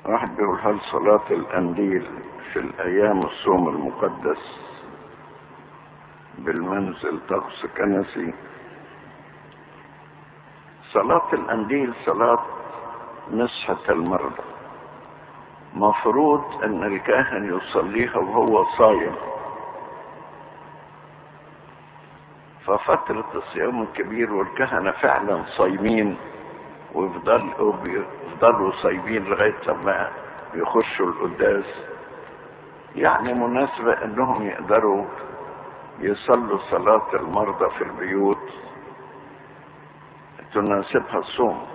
واحد بيقول هل صلاة الأنديل في الأيام الصوم المقدس بالمنزل طقس كنسي صلاة الأنديل صلاة مسحة المرضى مفروض أن الكاهن يصليها وهو صايم ففترة الصيام الكبير والكهنة فعلا صايمين ويفضل يفضلوا صايمين لغاية ما يخشوا القداس يعني مناسبة انهم يقدروا يصلوا صلاة المرضى في البيوت تناسبها الصوم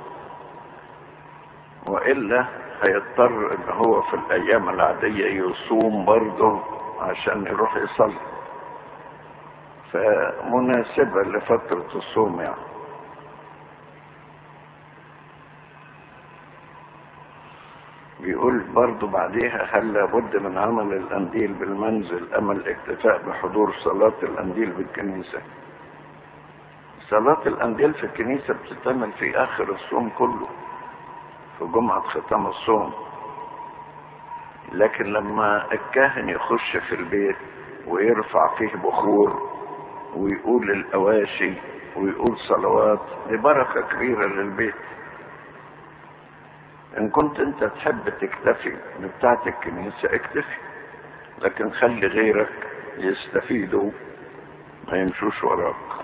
وإلا هيضطر ان هو في الايام العادية يصوم برضه عشان يروح يصلي فمناسبة لفترة الصوم يعني بيقول برضو بعديها هل لابد من عمل الأنديل بالمنزل أم الاكتفاء بحضور صلاة الأنديل بالكنيسة صلاة الأنديل في الكنيسة بتتعمل في آخر الصوم كله في جمعة ختام الصوم لكن لما الكاهن يخش في البيت ويرفع فيه بخور ويقول الأواشي ويقول صلوات دي بركة كبيرة للبيت ان كنت انت تحب تكتفي بتاعت الكنيسة اكتفي لكن خلي غيرك يستفيدوا ما يمشوش وراك